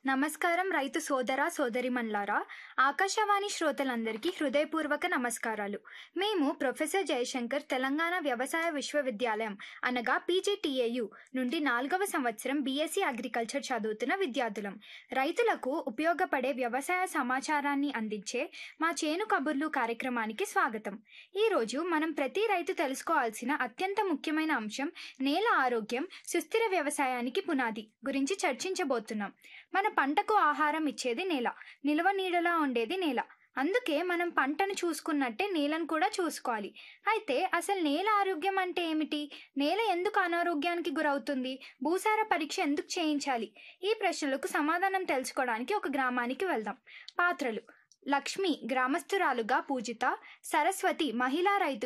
నమస్కారం రైతు సోదర సోదరిమన్లారా ఆకాశవాణి శ్రోతలందరికీ హృదయపూర్వక నమస్కారాలు మేము ప్రొఫెసర్ జయశంకర్ తెలంగాణ వ్యవసాయ విశ్వవిద్యాలయం అనగా పీజీటీఏయు నుండి నాలుగవ సంవత్సరం బీఎస్సీ అగ్రికల్చర్ చదువుతున్న విద్యార్థులం రైతులకు ఉపయోగపడే వ్యవసాయ సమాచారాన్ని అందించే మా చేను కబుర్లు కార్యక్రమానికి స్వాగతం ఈరోజు మనం ప్రతి రైతు తెలుసుకోవాల్సిన అత్యంత ముఖ్యమైన అంశం నేల ఆరోగ్యం సుస్థిర వ్యవసాయానికి పునాది గురించి చర్చించబోతున్నాం మన పంటకు ఆహారం ఇచ్చేది నేల నిల్వ నీడలా ఉండేది నేల అందుకే మనం పంటను చూసుకున్నట్టే నేలను కూడా చూసుకోవాలి అయితే అసలు నేల ఆరోగ్యం అంటే ఏమిటి నేల ఎందుకు అనారోగ్యానికి గురవుతుంది భూసార పరీక్ష ఎందుకు చేయించాలి ఈ ప్రశ్నలకు సమాధానం తెలుసుకోవడానికి ఒక గ్రామానికి వెళ్దాం పాత్రలు లక్ష్మి గ్రామస్తురాలుగా పూజిత సరస్వతి మహిళా రైతు